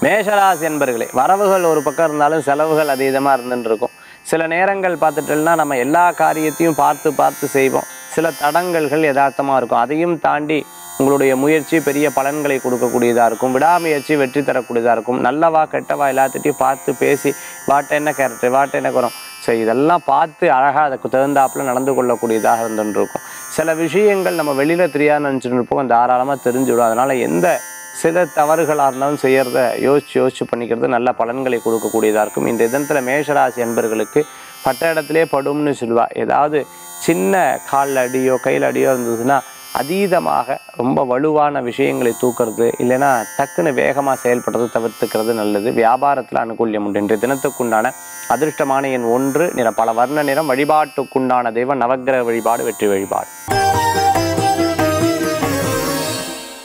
மேஷராசி என்பர்களே வரவுகள் ஒரு பக்கம் இருந்தாலும் செலவுகள் அதீதமாக இருந்துட்டு இருக்கும் சில நேரங்கள் பார்த்துட்டோம்னா நம்ம எல்லா காரியத்தையும் பார்த்து பார்த்து செய்வோம் சில தடங்கல்கள் யதார்த்தமாக இருக்கும் அதையும் தாண்டி உங்களுடைய முயற்சி பெரிய பலன்களை கொடுக்கக்கூடியதாக இருக்கும் விடாமுயற்சி வெற்றி தரக்கூடியதாக இருக்கும் நல்லவா கெட்டவா எல்லாத்திட்டையும் பார்த்து பேசி வாட்ட என்ன கேரக்டர் வாட்ட என்ன குறம் ஸோ இதெல்லாம் பார்த்து அழகாக அதுக்கு தகுந்தாப்புல நடந்து கொள்ளக்கூடியதாக இருந்துட்டு இருக்கும் சில விஷயங்கள் நம்ம வெளியில் தெரியாத நினச்சிட்டு இருப்போம் தாராளமாக தெரிஞ்சுவிடும் அதனால் எந்த சில தவறுகளாக இருந்தாலும் செய்யறத யோசிச்சு யோசிச்சு பண்ணிக்கிறது நல்ல பலன்களை கொடுக்கக்கூடியதாக இருக்கும் இந்த தினத்தில் மேஷராசி அன்பர்களுக்கு பட்ட இடத்திலே படும்னு சொல்லுவா ஏதாவது சின்ன காலில் அடியோ கையில் அடியோ இருந்ததுன்னா அதீதமாக ரொம்ப வலுவான விஷயங்களை தூக்குறது இல்லைன்னா டக்குன்னு வேகமாக செயல்படுறது தவிர்த்துக்கிறது நல்லது வியாபாரத்தில் அனுகூல்யம் உண்டு இன்றைய தினத்துக்குண்டான அதிர்ஷ்டமான எண் ஒன்று நிற பல வர்ண நிறம் வழிபாட்டுக்குண்டான தெய்வம் நவக்கிரக வழிபாடு வெற்றி வழிபாடு